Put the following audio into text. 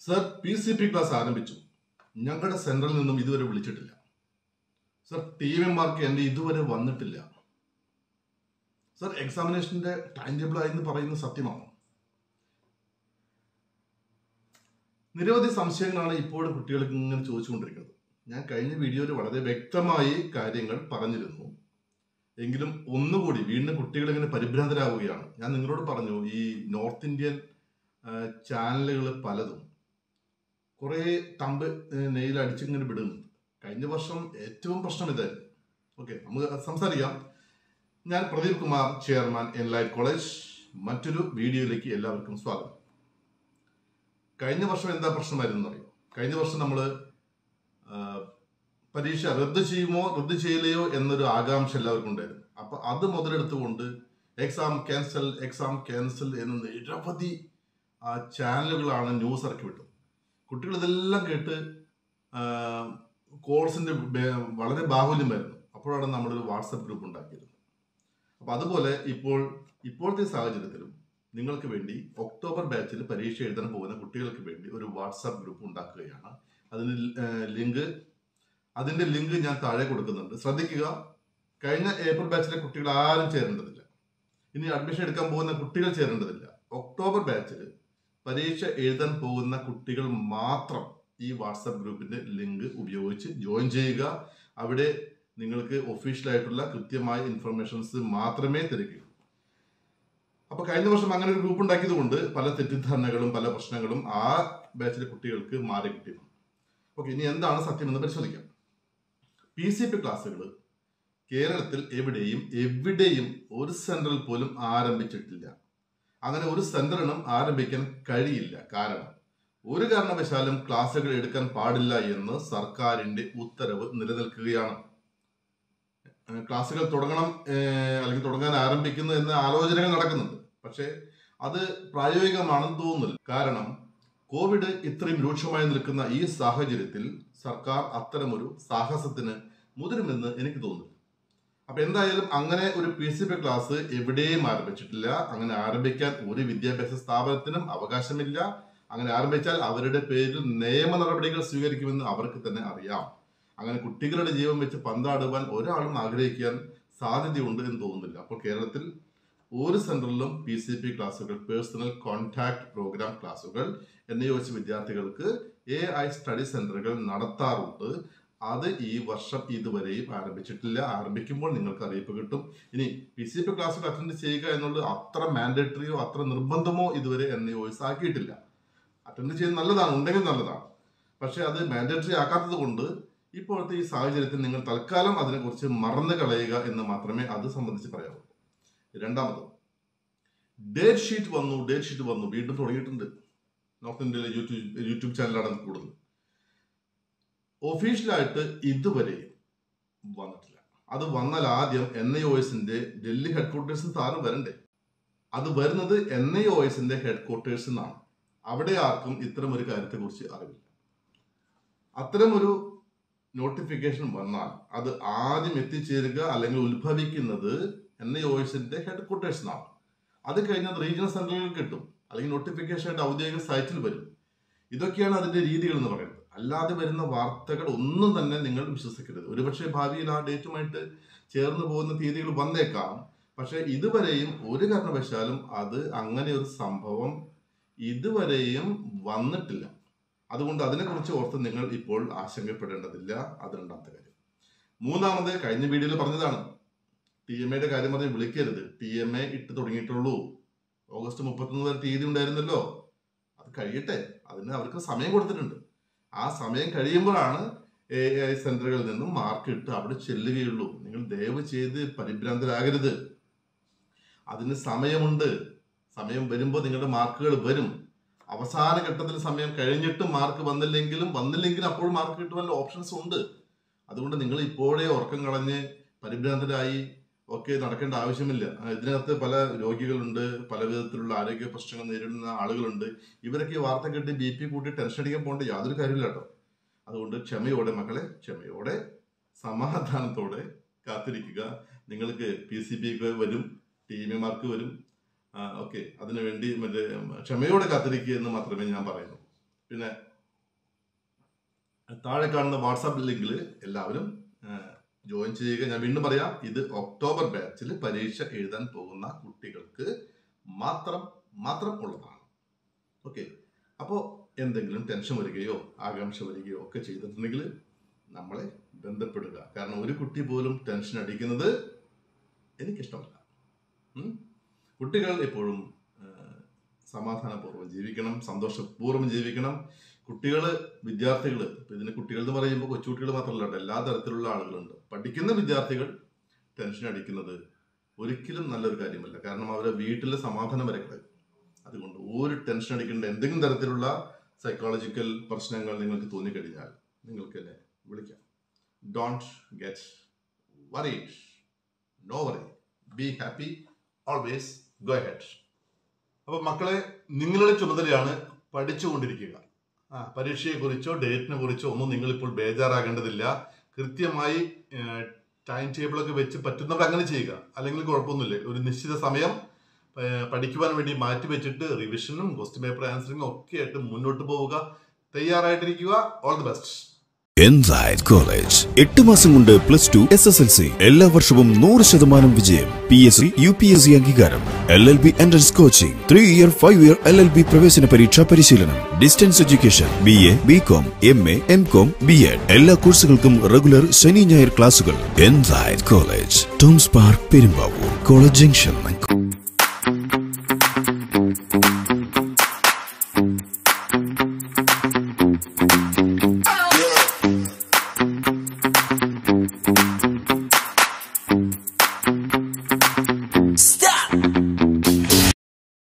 Sir P C P class ആരംഭിച്ചു ഞങ്ങളുടെ central നിന്നും ഇതുവരെ വിളിച്ചിട്ടില്ല സർ ടീമന്മാർക്ക് എൻ്റെ ഇതുവരെ വന്നിട്ടില്ല സർ എക്സാമിനേഷന്റെ ടൈം ടേബിൾ ആയെന്ന് പറയുന്നത് സത്യമാണോ നിരവധി സംശയങ്ങളാണ് ഇപ്പോഴും കുട്ടികൾക്ക് ഇങ്ങനെ ചോദിച്ചുകൊണ്ടിരിക്കുന്നത് ഞാൻ കഴിഞ്ഞ വീഡിയോയിൽ വളരെ വ്യക്തമായി കാര്യങ്ങൾ പറഞ്ഞിരുന്നു എങ്കിലും ഒന്നുകൂടി വീണ്ടും കുട്ടികൾ ഇങ്ങനെ പരിഭ്രാന്തരാവുകയാണ് ഞാൻ നിങ്ങളോട് പറഞ്ഞു ഈ നോർത്ത് ഇന്ത്യൻ ചാനലുകൾ പലതും കുറേ തമ്പ് നെയിൽ അടിച്ചിങ്ങനെ വിടുന്നുണ്ട് കഴിഞ്ഞ വർഷം ഏറ്റവും പ്രശ്നം ഇതായിരുന്നു ഓക്കെ നമുക്ക് സംസാരിക്കാം ഞാൻ Pradeep Kumar chairman Enlight college മറ്റൊരു വീഡിയോയിലേക്ക് എല്ലാവർക്കും സ്വാഗതം കഴിഞ്ഞ വർഷം എന്താ പ്രശ്നമായിരുന്നു അറിയോ കഴിഞ്ഞ വർഷം നമ്മൾ പരീക്ഷ റദ്ദ് ചെയ്യുമോ റദ്ദ് ചെയ്യില്ലയോ എന്നൊരു ആകാംക്ഷ എല്ലാവർക്കും ഉണ്ടായിരുന്നു അപ്പൊ അത് മുതലെടുത്തുകൊണ്ട് എക്സാം ക്യാൻസൽ എക്സാം ക്യാൻസൽ എന്ന നിരവധി ആ, ചാനലുകളാണ് ന്യൂസ് ഇറക്കി വിട്ടത് കുട്ടികൾ ഇതെല്ലാം കേട്ട് ആ, കോഴ്സിന്റെ ബേ- വളരെ ബാഹുല്യം വരുന്നു അപ്പോഴാണ് നമ്മളൊരു വാട്സപ്പ് ഗ്രൂപ്പ് ഉണ്ടാക്കിയിരുന്നത് അപ്പൊ അതുപോലെ ഇപ്പോൾ ഇപ്പോഴത്തെ സാഹചര്യത്തിലും നിങ്ങൾക്ക് വേണ്ടി ഒക്ടോബർ ബാച്ചിൽ പരീക്ഷ എഴുതാൻ പോകുന്ന കുട്ടികൾക്ക് വേണ്ടി ഒരു വാട്സാപ്പ് ഗ്രൂപ്പ് ഉണ്ടാക്കുകയാണ് അതിന് ലിങ്ക് അതിന്റെ ലിങ്ക് ഞാൻ താഴെ കൊടുക്കുന്നുണ്ട് ശ്രദ്ധിക്കുക കഴിഞ്ഞ ഏപ്രിൽ ബാച്ചിലെ കുട്ടികൾ ആരും ചേരേണ്ടതില്ല ഇനി അഡ്മിഷൻ എടുക്കാൻ പോകുന്ന കുട്ടികൾ ചേരേണ്ടതില്ല ഒക്ടോബർ ബാച്ചിൽ പരീക്ഷ എഴുതാൻ പോകുന്ന കുട്ടികൾ മാത്രം ഈ വാട്സാപ്പ് ഗ്രൂപ്പിന്റെ ലിങ്ക് ഉപയോഗിച്ച് ജോയിൻ ചെയ്യുക അവിടെ നിങ്ങൾക്ക് ഒഫീഷ്യലായിട്ടുള്ള കൃത്യമായ ഇൻഫർമേഷൻസ് മാത്രമേ തിരക്കൂ അപ്പൊ കഴിഞ്ഞ വർഷം അങ്ങനെ ഒരു ഗ്രൂപ്പ് ഉണ്ടാക്കിയത് കൊണ്ട് പല തെറ്റിദ്ധാരണകളും പല പ്രശ്നങ്ങളും ആ ബാച്ചിലെ കുട്ടികൾക്ക് മാറി കിട്ടിയിരുന്നു ഓക്കെ ഇനി എന്താണ് സത്യമെന്ന് പരിശോധിക്കാം പി സി പി ക്ലാസ്സുകൾ കേരളത്തിൽ എവിടെയും എവിടെയും ഒരു സെന്ററിൽ പോലും ആരംഭിച്ചിട്ടില്ല അങ്ങനെ ഒരു സെന്ററിനും ആരംഭിക്കാൻ കഴിയില്ല കാരണം ഒരു കാരണവശാലും ക്ലാസ്സുകൾ എടുക്കാൻ പാടില്ല എന്ന് സർക്കാരിന്റെ ഉത്തരവ് നിലനിൽക്കുകയാണ് ഏഹ് ക്ലാസ്സുകൾ തുടങ്ങണം ഏഹ് അല്ലെങ്കിൽ തുടങ്ങാൻ ആരംഭിക്കുന്നു എന്ന ആലോചനകൾ നടക്കുന്നുണ്ട് പക്ഷേ അത് പ്രായോഗികമാണെന്ന് തോന്നുന്നില്ല കാരണം കോവിഡ് ഇത്രയും രൂക്ഷമായി നിൽക്കുന്ന ഈ സാഹചര്യത്തിൽ സർക്കാർ അത്തരമൊരു സാഹസത്തിന് മുതിരുമെന്ന് എനിക്ക് തോന്നുന്നു അപ്പൊ എന്തായാലും അങ്ങനെ ഒരു പി സി പി ക്ലാസ് എവിടെയും ആരംഭിച്ചിട്ടില്ല അങ്ങനെ ആരംഭിക്കാൻ ഒരു വിദ്യാഭ്യാസ സ്ഥാപനത്തിനും അവകാശമില്ല അങ്ങനെ ആരംഭിച്ചാൽ അവരുടെ പേരിൽ നിയമ നടപടികൾ സ്വീകരിക്കുമെന്ന് അവർക്ക് തന്നെ അറിയാം അങ്ങനെ കുട്ടികളുടെ ജീവൻ വെച്ച് പന്താടുവാൻ ഒരാളും ആഗ്രഹിക്കാൻ സാധ്യതയുണ്ട് എന്ന് തോന്നുന്നില്ല അപ്പോൾ കേരളത്തിൽ ഒരു സെന്ററിലും പി സി പി ക്ലാസ്സുകൾ പേഴ്സണൽ കോൺടാക്ട് പ്രോഗ്രാം ക്ലാസ്സുകൾ എൻ ഐ ഒച്ച് വിദ്യാർത്ഥികൾക്ക് എ ഐ സ്റ്റഡി സെന്ററുകൾ നടത്താറുണ്ട് അത് ഈ വർഷം ഇതുവരെയും ആരംഭിച്ചിട്ടില്ല ആരംഭിക്കുമ്പോൾ നിങ്ങൾക്ക് അറിയിപ്പ് കിട്ടും ഇനി പി സി പി ക്ലാസ്സുകൾ അറ്റൻഡ് ചെയ്യുക എന്നുള്ളത് അത്ര മാൻഡേറ്ററിയോ അത്ര നിർബന്ധമോ ഇതുവരെ എൻ ഐ ഒസ് ആക്കിയിട്ടില്ല അറ്റൻഡ് ചെയ്യുന്നത് നല്ലതാണ് ഉണ്ടെങ്കിൽ നല്ലതാണ് പക്ഷെ അത് മാൻഡേറ്ററി ആക്കാത്തത് കൊണ്ട് ഇപ്പോഴത്തെ ഈ സാഹചര്യത്തിൽ നിങ്ങൾ തൽക്കാലം അതിനെക്കുറിച്ച് മറന്നു കളയുക എന്ന് മാത്രമേ അത് സംബന്ധിച്ച് പറയാവൂ രണ്ടാമത് ഡേറ്റ് ഷീറ്റ് വന്നു ഡേറ്റ് ഷീറ്റ് വന്നു വീണ്ടും തുടങ്ങിയിട്ടുണ്ട് നോർത്ത് ഇന്ത്യയിലെ യൂട്യൂബ് യൂട്യൂബ് ചാനലാണ് അത് കൂടുതൽ ഒഫീഷ്യലായിട്ട് ഇതുവരെ വന്നിട്ടില്ല അത് വന്നാൽ ആദ്യം എൻ ഐ ഒ എസിന്റെ ഡൽഹി ഹെഡ്ക്വാർട്ടേഴ്സിൽ സാറ് വരണ്ടേ അത് വരുന്നത് എൻ ഐ ഒ എസിന്റെ ഹെഡ്ക്വാർട്ടേഴ്സിൽ നിന്നാണ് അവിടെ ആർക്കും ഇത്തരം ഒരു കാര്യത്തെക്കുറിച്ച് അറിവില്ല അത്തരമൊരു നോട്ടിഫിക്കേഷൻ വന്നാൽ അത് ആദ്യം എത്തിച്ചേരുക അല്ലെങ്കിൽ ഉത്ഭവിക്കുന്നത് എൻ ഐ ഒ എസിന്റെ ഹെഡ്ക്വാർട്ടേഴ്സിനാണ് അത് കഴിഞ്ഞാൽ റീജിയണൽ സെന്ററുകളിൽ കിട്ടും അല്ലെങ്കിൽ നോട്ടിഫിക്കേഷൻ ആയിട്ട് ഔദ്യോഗിക സൈറ്റിൽ വരും ഇതൊക്കെയാണ് അതിന്റെ രീതികൾ എന്ന് പറയുന്നത് അല്ലാതെ വരുന്ന വാർത്തകൾ ഒന്നും തന്നെ നിങ്ങൾ വിശ്വസിക്കരുത് ഒരുപക്ഷെ ഭാവിയിൽ ആ ഡേറ്റുമായിട്ട് ചേർന്ന് പോകുന്ന തീയതികൾ വന്നേക്കാം പക്ഷെ ഇതുവരെയും ഒരു കാരണവശാലും അത് അങ്ങനെ ഒരു സംഭവം ഇതുവരെയും വന്നിട്ടില്ല അതുകൊണ്ട് അതിനെക്കുറിച്ച് ഓർത്ത് നിങ്ങൾ ഇപ്പോൾ ആശങ്കപ്പെടേണ്ടതില്ല അത് രണ്ടാമത്തെ കാര്യം മൂന്നാമത് കഴിഞ്ഞ വീഡിയോയിൽ പറഞ്ഞതാണ് ടി എം എയുടെ കാര്യം പറഞ്ഞ് വിളിക്കരുത് ടി എം എ ഇട്ട് തുടങ്ങിയിട്ടുള്ളൂ ഓഗസ്റ്റ് മുപ്പത്തൊന്ന് വരെ തീയതി ഉണ്ടായിരുന്നല്ലോ അത് കഴിയട്ടെ അതിന് അവർക്ക് സമയം കൊടുത്തിട്ടുണ്ട് ആ സമയം കഴിയുമ്പോഴാണ് എ ഐ സെന്ററുകളിൽ നിന്നും മാർക്ക് ഇട്ട് അവിടെ ചെല്ലുകയുള്ളൂ നിങ്ങൾ ദയവ് ചെയ്ത് പരിഭ്രാന്തരാകരുത് അതിന് സമയമുണ്ട് സമയം വരുമ്പോൾ നിങ്ങളുടെ മാർക്കുകൾ വരും അവസാന ഘട്ടത്തിൽ സമയം കഴിഞ്ഞിട്ട് മാർക്ക് വന്നില്ലെങ്കിലും വന്നില്ലെങ്കിലും അപ്പോൾ മാർക്ക് കിട്ടുവാനുള്ള ഓപ്ഷൻസ് ഉണ്ട് അതുകൊണ്ട് നിങ്ങൾ ഇപ്പോഴേ ഉറക്കം കളഞ്ഞ് പരിഭ്രാന്തരായി ഒക്കെ നടക്കേണ്ട ആവശ്യമില്ല ആ, ഇതിനകത്ത് പല രോഗികളുണ്ട് പല വിധത്തിലുള്ള ആരോഗ്യ പ്രശ്നങ്ങൾ നേരിടുന്ന ആളുകളുണ്ട് ഇവരൊക്കെ ഈ വാർത്ത കേട്ട് ബി പി കൂട്ടി ടെൻഷൻ അടിക്കാൻ പോകേണ്ട യാതൊരു കാര്യമില്ല കേട്ടോ അതുകൊണ്ട് ക്ഷമയോടെ മക്കളെ ക്ഷമയോടെ സമാധാനത്തോടെ കാത്തിരിക്കുക നിങ്ങൾക്ക് പി സി പി വരും ടി എം മാർക്ക് വരും ഓക്കെ അതിനുവേണ്ടി മറ്റേ ക്ഷമയോടെ കാത്തിരിക്കുക എന്ന് മാത്രമേ ഞാൻ പറയുന്നു പിന്നെ താഴെ കാണുന്ന വാട്സാപ്പ് ലിങ്കിൽ എല്ലാവരും ജോയിൻ ചെയ്യുക ഞാൻ വീണ്ടും പറയാം ഇത് ഒക്ടോബർ ബാച്ചിൽ പരീക്ഷ എഴുതാൻ പോകുന്ന കുട്ടികൾക്ക് മാത്രം മാത്രം ഉള്ളതാണ് ഓക്കെ അപ്പോൾ എന്തെങ്കിലും ടെൻഷൻ വരികയോ ആകാംക്ഷ വരികയോ ഒക്കെ ചെയ്തിട്ടുണ്ടെങ്കിൽ നമ്മളെ ബന്ധപ്പെടുക കാരണം ഒരു കുട്ടി പോലും ടെൻഷൻ അടിക്കുന്നത് എനിക്കിഷ്ടമല്ല ഉം? കുട്ടികൾ എപ്പോഴും ആ, സമാധാനപൂർവ്വം ജീവിക്കണം സന്തോഷപൂർവ്വം ജീവിക്കണം കുട്ടികൾ വിദ്യാർത്ഥികൾ ഇപ്പം ഇതിന് കുട്ടികൾ എന്ന് പറയുമ്പോൾ കൊച്ചുകുട്ടികൾ മാത്രമല്ല കേട്ടോ എല്ലാ തരത്തിലുള്ള ആളുകളുണ്ട് പഠിക്കുന്ന വിദ്യാർത്ഥികൾ ടെൻഷൻ അടിക്കുന്നത് ഒരിക്കലും നല്ലൊരു കാര്യമല്ല കാരണം അവരെ വീട്ടിലെ സമാധാനം വരെ കളയും അതുകൊണ്ട് ഒരു ടെൻഷൻ അടിക്കേണ്ട എന്തെങ്കിലും തരത്തിലുള്ള സൈക്കോളജിക്കൽ പ്രശ്നങ്ങൾ നിങ്ങൾക്ക് തോന്നിക്കഴിഞ്ഞാൽ നിങ്ങൾക്ക് എന്നെ വിളിക്കാം don't get worried no worry be happy always go head അപ്പോൾ മക്കളെ നിങ്ങളുടെ ചുമതലയാണ് പഠിച്ചുകൊണ്ടിരിക്കുക ആ പരീക്ഷയെക്കുറിച്ചോ ഡേറ്റിനെ കുറിച്ചോ ഒന്നും നിങ്ങളിപ്പോൾ ബേജാറാകേണ്ടതില്ല കൃത്യമായി ടൈം ടേബിളൊക്കെ വെച്ച് പറ്റുന്നവർ അങ്ങനെ ചെയ്യുക അല്ലെങ്കിൽ കുഴപ്പമൊന്നുമില്ല ഒരു നിശ്ചിത സമയം ഏഹ്, പഠിക്കുവാൻ വേണ്ടി മാറ്റി വെച്ചിട്ട് റിവിഷനും ക്വസ്റ്റ്യൻ പേപ്പർ ആൻസറിങ്ങും ഒക്കെ ആയിട്ട് മുന്നോട്ട് പോവുക തയ്യാറായിട്ടിരിക്കുക all the best insight college എട്ട് മാസം കൊണ്ട് plus two S S L C എല്ലാ വർഷവും നൂറ് ശതമാനം വിജയം P S C U P S C അംഗീകാരം L L B entrance coaching three year five year L L B പ്രവേശന പരീക്ഷാ പരിശീലനം distance education B A B com M A M com B ed എല്ലാ കോഴ്സുകൾക്കും regular ശനി ഞായർ ക്ലാസുകൾ insight college Toms park Perumbavoor college junction